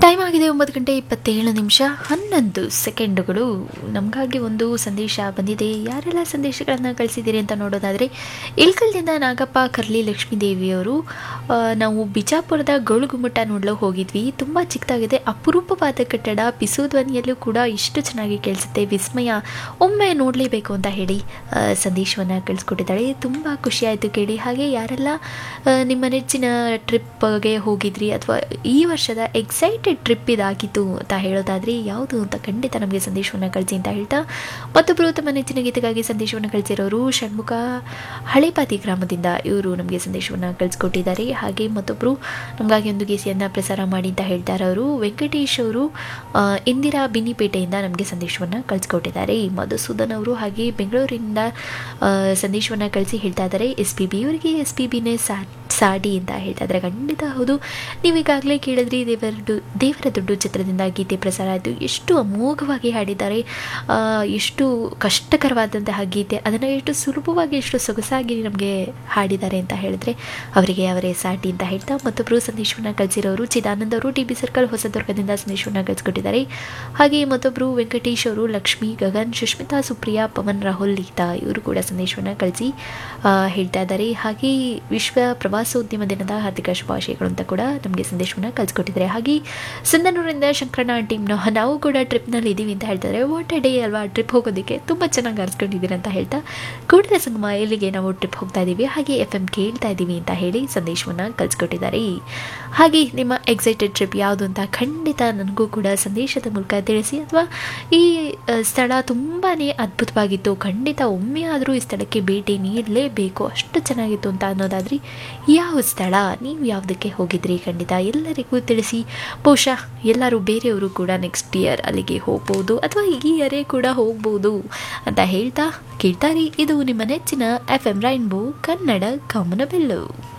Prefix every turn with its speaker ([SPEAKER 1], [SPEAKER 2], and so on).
[SPEAKER 1] time ಆಗಿದೆ ಒಂಬತ್ತು ಗಂಟೆ ಇಪ್ಪತ್ತೇಳು ನಿಮಿಷ ಹನ್ನೊಂದು ಸೆಕೆಂಡುಗಳು ನಮಗಾಗಿ ಒಂದು ಸಂದೇಶ ಬಂದಿದೆ ಯಾರೆಲ್ಲ ಸಂದೇಶಗಳನ್ನು ಕಳಿಸಿದ್ದೀರಿ ಅಂತ ನೋಡೋದಾದರೆ ಇಲ್ಕಲ್ದಿಂದ ನಾಗಪ್ಪ ಕರ್ಲಿ ಲಕ್ಷ್ಮೀ ದೇವಿಯವರು ಆ, ನಾವು ಬಿಜಾಪುರದ ಗೋಳುಗುಮ್ಮಟ ನೋಡಲು ಹೋಗಿದ್ವಿ ತುಂಬ ಚಿಕ್ಕದಾಗಿದೆ ಅಪರೂಪವಾದ ಕಟ್ಟಡ ಪಿಸು ಧ್ವನಿಯಲ್ಲೂ ಕೂಡ ಇಷ್ಟು ಚೆನ್ನಾಗಿ ಕೇಳಿಸುತ್ತೆ ವಿಸ್ಮಯ ಒಮ್ಮೆ ನೋಡಲೇಬೇಕು ಅಂತ ಹೇಳಿ ಸಂದೇಶವನ್ನು ಕಳಿಸ್ಕೊಟ್ಟಿದ್ದಾಳೆ ತುಂಬ ಖುಷಿಯಾಯಿತು ಕೇಳಿ ಹಾಗೆ ಯಾರೆಲ್ಲ ಆ, ನಿಮ್ಮ ನೆಚ್ಚಿನ ಟ್ರಿಪ್ಗೆ ಹೋಗಿದ್ರಿ ಅಥವಾ ಈ ವರ್ಷದ ಎಕ್ಸೈಟೆಡ್ ಟ್ರಿಪ್ ಇದಾಗಿತ್ತು ಅಂತ ಹೇಳೋದಾದರೆ ಯಾವುದು ಅಂತ ಖಂಡಿತ ನಮಗೆ ಸಂದೇಶವನ್ನು ಕಳಿಸಿ ಅಂತ ಹೇಳ್ತಾ ಮತ್ತೊಬ್ಬರು ತಮ್ಮ ನೆಚ್ಚಿನ ಗೀತೆಗಾಗಿ ಸಂದೇಶವನ್ನು ಕಳಿಸಿರೋರು ಷಣ್ಮುಖ ಹಳೇಪಾತಿ ಗ್ರಾಮದಿಂದ ಇವರು ನಮಗೆ ಸಂದೇಶವನ್ನು ಕಳಿಸ್ಕೊಟ್ಟಿದ್ದಾರೆ ಹಾಗೆ ಮತ್ತೊಬ್ಬರು ನಮಗಾಗಿ ಒಂದು ಗೀತೆಯನ್ನು ಪ್ರಸಾರ ಮಾಡಿ ಅಂತ ಹೇಳ್ತಾರೆ ಅವರು ವೆಂಕಟೇಶ್ ಅವರು ಆ, ಇಂದಿರಾ ಬಿನಿಪೇಟೆಯಿಂದ ನಮಗೆ ಸಂದೇಶವನ್ನು ಕಳಿಸ್ಕೊಟ್ಟಿದ್ದಾರೆ ಮಧುಸೂದನ್ ಅವರು ಹಾಗೆ ಬೆಂಗಳೂರಿನಿಂದ ಆ, ಸಂದೇಶವನ್ನು ಕಳಿಸಿ ಹೇಳ್ತಾ ಇದ್ದಾರೆ ಎಸ್ ಪಿ ಬಿ ಇವರಿಗೆ ಎಸ್ ಪಿ ಬಿನೇ ಸಾ ಸಾಡಿ ಅಂತ ಹೇಳ್ತಾ ಇದ್ದಾರೆ ಖಂಡಿತ ಹೌದು ನೀವೀಗಾಗಲೇ ಕೇಳಿದ್ರಿ ದೇವರ ಡು- ದೇವರ ದುಡ್ಡು ಚಿತ್ರದಿಂದ ಗೀತೆ ಪ್ರಸಾರ ಆಯಿತು ಎಷ್ಟು ಅಮೋಘವಾಗಿ ಹಾಡಿದ್ದಾರೆ ಆ, ಎಷ್ಟು ಕಷ್ಟಕರವಾದಂತಹ ಗೀತೆ ಅದನ್ನು ಎಷ್ಟು ಸುಲಭವಾಗಿ ಎಷ್ಟು ಸೊಗಸಾಗಿ ನಮಗೆ ಹಾಡಿದ್ದಾರೆ ಅಂತ ಹೇಳಿದ್ರೆ ಅವರಿಗೆ ಅವರೇ ಸಾಟಿ ಅಂತ ಹೇಳ್ತಾ ಮತ್ತೊಬ್ಬರು ಸಂದೇಶವನ್ನು ಕಳಿಸಿರೋರು ಚಿದಾನಂದ್ ಅವರು ಟಿ ಬಿ ಸರ್ಕಲ್ ಹೊಸದುರ್ಗದಿಂದ ಸಂದೇಶವನ್ನು ಕಳಿಸ್ಕೊಟ್ಟಿದ್ದಾರೆ ಹಾಗೆ ಮತ್ತೊಬ್ಬರು ವೆಂಕಟೇಶ್ ಅವರು ಲಕ್ಷ್ಮಿ ಗಗನ್ ಸುಷ್ಮಿತಾ ಸುಪ್ರಿಯಾ ಪವನ್ ರಾಹುಲ್ ಲೀತಾ ಇವರು ಕೂಡ ಸಂದೇಶವನ್ನು ಕಳಿಸಿ ಆ, ಹೇಳ್ತಾ ಇದ್ದಾರೆ ಹಾಗೆ ವಿಶ್ವ ಪ್ರವಾಸೋದ್ಯಮ ದಿನದ ಹಾರ್ದಿಕ ಶುಭಾಶಯಗಳು ಅಂತ ಕೂಡ ನಮಗೆ ಸಂದೇಶವನ್ನು ಕಳಿಸ್ಕೊಟ್ಟಿದ್ದಾರೆ ಹಾಗೆ ಸಿಂಧನೂರಿಂದ ಶಂಕರಣ್ಣ ಟೀಮ್ನ ನಾವು ಕೂಡ ಟ್ರಿಪ್ನಲ್ಲಿ ಇದ್ದೀವಿ ಅಂತ ಹೇಳ್ತಾರೆ ವಾಟ್ ಎ ಡೇ ಅಲ್ವಾ ಟ್ರಿಪ್ ಹೋಗೋದಕ್ಕೆ ತುಂಬ ಚೆನ್ನಾಗಿ ಅರ್ಸ್ಕೊಂಡಿದ್ದೀರಿ ಅಂತ ಹೇಳ್ತಾ ಕೂಡಲೇ ಸಂಗಮ ಎಲ್ಲಿಗೆ ನಾವು ಟ್ರಿಪ್ ಹೋಗ್ತಾ ಇದ್ದೀವಿ ಹಾಗೆ ಎಫ್ ಎಮ್ ಕೇಳ್ತಾ ಇದ್ದೀವಿ ಅಂತ ಹೇಳಿ ಸಂದೇಶವನ್ನು ಕಳಿಸ್ಕೊಟ್ಟಿದ್ದಾರೆ ಹಾಗೆ ನಿಮ್ಮ ಎಕ್ಸೈಟೆಡ್ ಟ್ರಿಪ್ ಯಾವುದು ಅಂತ ಖಂಡಿತ ನನಗೂ ಕೂಡ ಸಂದೇಶದ ಮೂಲಕ ತಿಳಿಸಿ ಅಥವಾ ಈ ಆ, ಸ್ಥಳ ತುಂಬಾ ಅದ್ಭುತವಾಗಿತ್ತು ಖಂಡಿತ ಒಮ್ಮೆ ಆದರೂ ಈ ಸ್ಥಳಕ್ಕೆ ಭೇಟಿ ನೀಡಲೇಬೇಕು ಅಷ್ಟು ಚೆನ್ನಾಗಿತ್ತು ಅಂತ ಅನ್ನೋದಾದರೆ ಯಾವ ಸ್ಥಳ ನೀವು ಯಾವುದಕ್ಕೆ ಹೋಗಿದ್ರಿ ಖಂಡಿತ ಎಲ್ಲರಿಗೂ ತಿಳಿಸಿ ಬಹುಶಃ ಎಲ್ಲರೂ ಬೇರೆಯವರು ಕೂಡ ನೆಕ್ಸ್ಟ್ ಇಯರ್ ಅಲ್ಲಿಗೆ ಹೋಗ್ಬೋದು ಅಥವಾ ಈ ಇಯರೇ ಕೂಡ ಹೋಗ್ಬೋದು ಅಂತ ಹೇಳ್ತಾ ಕೇಳ್ತಾರಿ ಇದು ನಿಮ್ಮ ನೆಚ್ಚಿನ ಎಫ್ ಎಂ ರೈನ್ಬೋ ಕನ್ನಡ ಕಾಮನಬೆಲ್ಲು